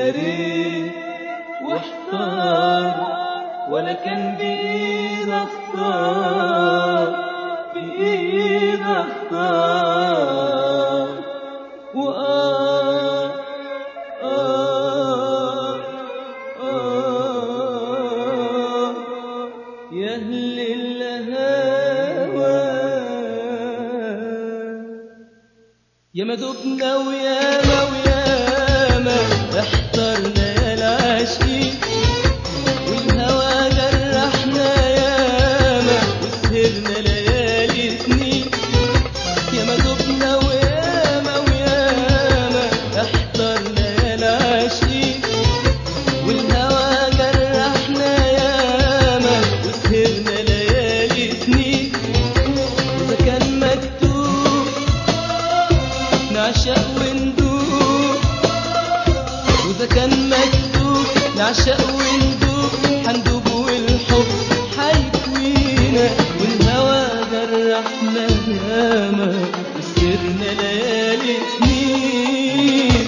ريت واحتار ولا كان بإيد اختار بإيد اختار وآه آه آه يا أهل الهوى يا ما دبنا وياما وياما احترنا يا العاشقين والهوى جرحنا ياما وسهرنا ليالي سنين يا ما دبنا وياما وياما احترنا يا العاشقين والهوى جرحنا ياما وسهرنا ليالي سنين وإذا كان مكتوب نعشق وندوب وإذا كان مكتوب نعشق وندوب حندوب والحب حيكوينا والهوى جرحنا ياما وسهرنا ليالي سنين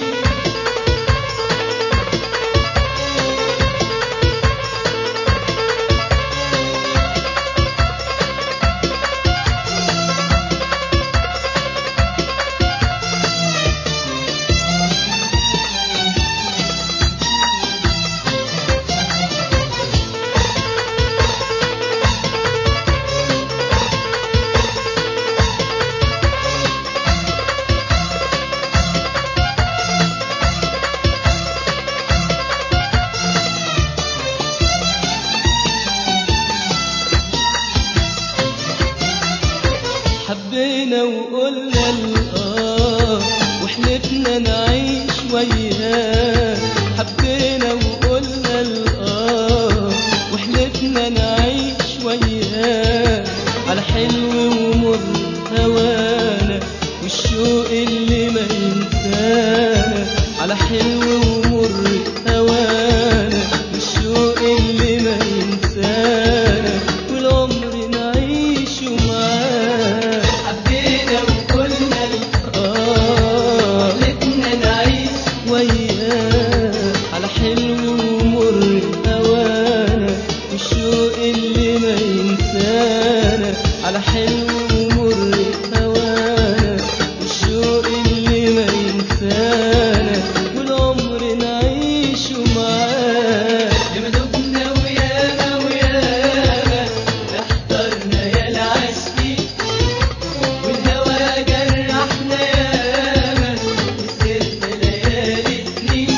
حبينا وقلنا الآه وحلفنا نعيش وياه حبينا وقلنا الآه وحلفنا نعيش وياه على حلو ومر هوانا والشوق اللي ما ينسانا على حلو ومر هوانا والشوق اللي ما ينسانا والعمر نعيشه معاه حبينا وقلنا آه لقيتنا نعيش وياه على حلو ومر هوانا والشوق اللي ما ينسانا على حلو ومر هوانا والشوق اللي ما ينسانا والعمر نعيشه معاه لما دبنا ويانا ويانا احترنا يا العاشقين والهوى جرحنا ياما وسهرنا ليالي سنين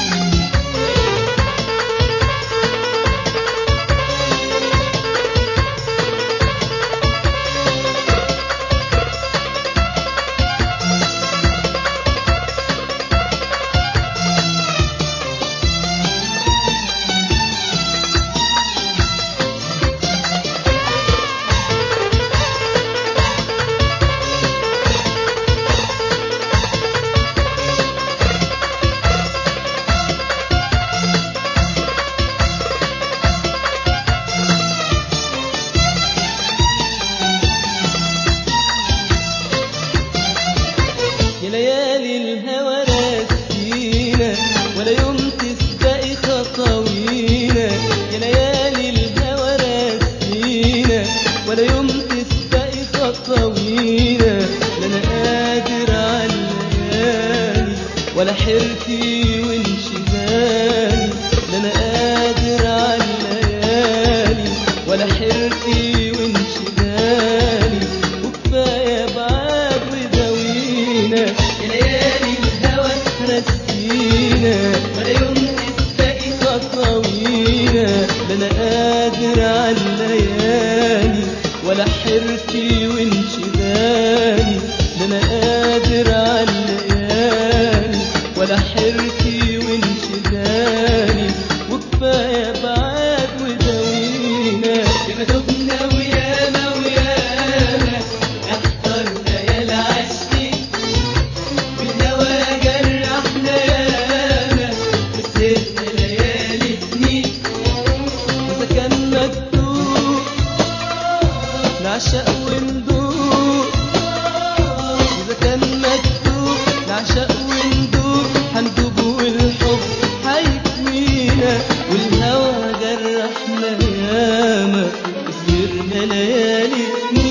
يا ليالي الهوى راسينا ولا يوم تسبقي خطاوينا يا ليالي الهوى راسينا ولا يوم تسبقي خطاوينا لا انا قادر على الليالي ولا حيرتي وانشغالي لا انا قادر على الليالي ولا حيرتي وانشغالي وكفايه بعاد وداوينا يا ليالي الهوى رسينا ولا يوم تسبقي خطاوينا لا انا قادر على الليالي ولا حيرتي وانشغالي لا انا قادر على الليالي ولا حيرتي والهوى جرحنا ياما وسهرنا ليالي سنين